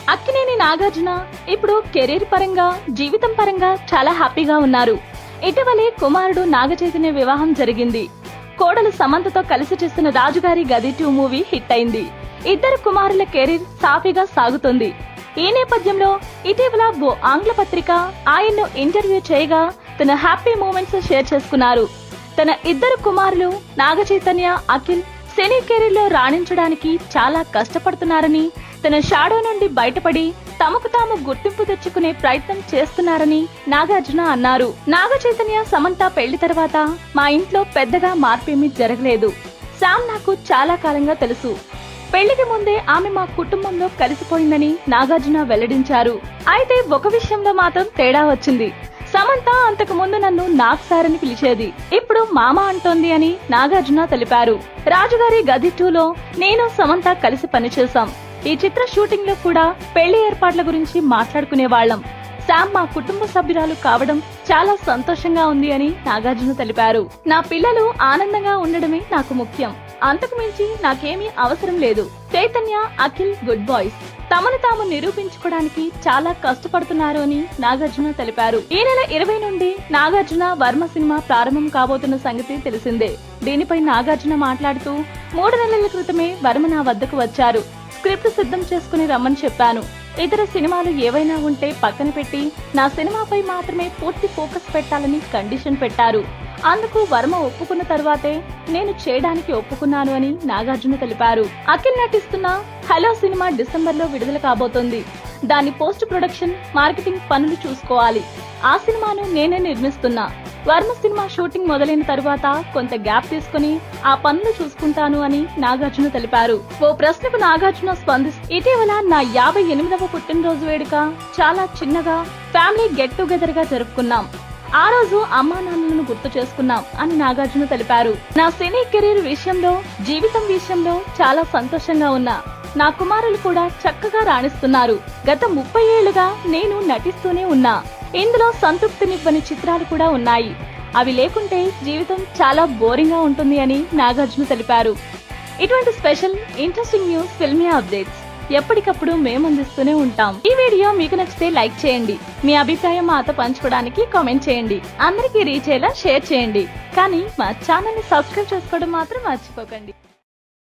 అక్కినేని నాగార్జున ఇప్పుడు కెరీర్ పరంగా జీవితం పరంగా చాలా హ్యాపీగా ఉన్నారు ఇటీవలే కుమారుడు నాగచైతన్య వివాహం జరిగింది కోడలు సమంతతో కలిసి చేస్తున్న రాజుగారి గది టూ మూవీ హిట్ అయింది ఇద్దరు కుమారుల కెరీర్ సాఫీగా సాగుతుంది ఈ నేపథ్యంలో ఇటీవల ఓ ఆంగ్ల పత్రిక ఆయన్ను ఇంటర్వ్యూ చేయగా తన హ్యాపీ మూమెంట్స్ షేర్ చేసుకున్నారు తన ఇద్దరు కుమారులు నాగచైతన్య అఖిల్ సినీ కెరీర్ లో రాణించడానికి చాలా కష్టపడుతున్నారని తన షాడో నుండి బయటపడి తమకు తాము గుర్తింపు తెచ్చుకునే ప్రయత్నం చేస్తున్నారని నాగార్జున అన్నారు నాగ చైతన్య సమంత పెళ్లి తర్వాత మా ఇంట్లో పెద్దగా మార్పేమీ జరగలేదు శామ్ నాకు చాలా కాలంగా తెలుసు పెళ్లికి ముందే ఆమె మా కుటుంబంలో కలిసిపోయిందని నాగార్జున వెల్లడించారు అయితే ఒక విషయంలో మాత్రం తేడా వచ్చింది సమంత అంతకు ముందు నన్ను నాగ్ సార్ అని పిలిచేది ఇప్పుడు మామ అంటోంది అని నాగార్జున తెలిపారు రాజుగారి గది టూలో నేను సమంత కలిసి పనిచేశాం ఈ చిత్ర షూటింగ్ లో కూడా పెళ్లి ఏర్పాట్ల గురించి మాట్లాడుకునేవాళ్లం శామ్ మా కుటుంబ సభ్యురాలు కావడం చాలా సంతోషంగా ఉంది అని నాగార్జున తెలిపారు నా పిల్లలు ఆనందంగా ఉండడమే నాకు ముఖ్యం అంతకు మించి నాకేమీ అవసరం లేదు చైతన్య అఖిల్ గుడ్ బాయ్స్ తమను తాము నిరూపించుకోవడానికి చాలా కష్టపడుతున్నారు అని నాగార్జున తెలిపారు ఈ నెల ఇరవై నుండి నాగార్జున వర్మ సినిమా ప్రారంభం కాబోతున్న సంగతి తెలిసిందే దీనిపై నాగార్జున మాట్లాడుతూ మూడు నెలల క్రితమే వర్మ నా వద్దకు వచ్చారు స్క్రిప్ట్ సిద్ధం చేసుకుని రమ్మని చెప్పాను ఇతర సినిమాలు ఏవైనా ఉంటే పక్కన పెట్టి నా సినిమాపై మాత్రమే పూర్తి ఫోకస్ పెట్టాలని కండిషన్ పెట్టారు అందుకు వర్మ ఒప్పుకున్న తర్వాతే నేను చేయడానికి ఒప్పుకున్నాను అని నాగార్జున తెలిపారు అఖిల్ నటిస్తున్న హలో సినిమా డిసెంబర్ లో విడుదల కాబోతోంది దాని పోస్ట్ ప్రొడక్షన్ మార్కెటింగ్ పనులు చూసుకోవాలి ఆ సినిమాను నేనే నిర్మిస్తున్నా వర్మ సినిమా షూటింగ్ మొదలైన తరువాత కొంత గ్యాప్ తీసుకుని ఆ పనులు చూసుకుంటాను అని నాగార్జున తెలిపారు ఓ ప్రశ్నకు నాగార్జున స్పందిస్తూ ఇటీవల నా యాభై ఎనిమిదవ పుట్టినరోజు వేడుక చాలా చిన్నగా ఫ్యామిలీ గెట్ టుగెదర్ గా జరుపుకున్నాం ఆ రోజు అమ్మా నాన్నలను గుర్తు చేసుకున్నాం అని నాగార్జున తెలిపారు నా సినీ కెరీర్ విషయంలో జీవితం విషయంలో చాలా సంతోషంగా ఉన్నా నా కుమారులు కూడా చక్కగా రాణిస్తున్నారు గత ముప్పై ఏళ్లుగా నేను నటిస్తూనే ఉన్నా ఇందులో సంతృప్తినివ్వని చిత్రాలు కూడా ఉన్నాయి అవి లేకుంటే జీవితం చాలా బోరింగ్ గా ఉంటుంది అని నాగార్జున తెలిపారు ఇటువంటి special interesting news filmy updates ఎప్పటికప్పుడు మేము అందిస్తూనే ఉంటాం ఈ వీడియో మీకు నచ్చితే లైక్ చేయండి మీ అభిప్రాయం మాతో పంచుకోవడానికి కామెంట్ చేయండి అందరికీ రీచ్ అయ్యేలా షేర్ చేయండి కానీ మా ఛానల్ ని సబ్స్క్రైబ్ చేసుకోవడం మాత్రం మర్చిపోకండి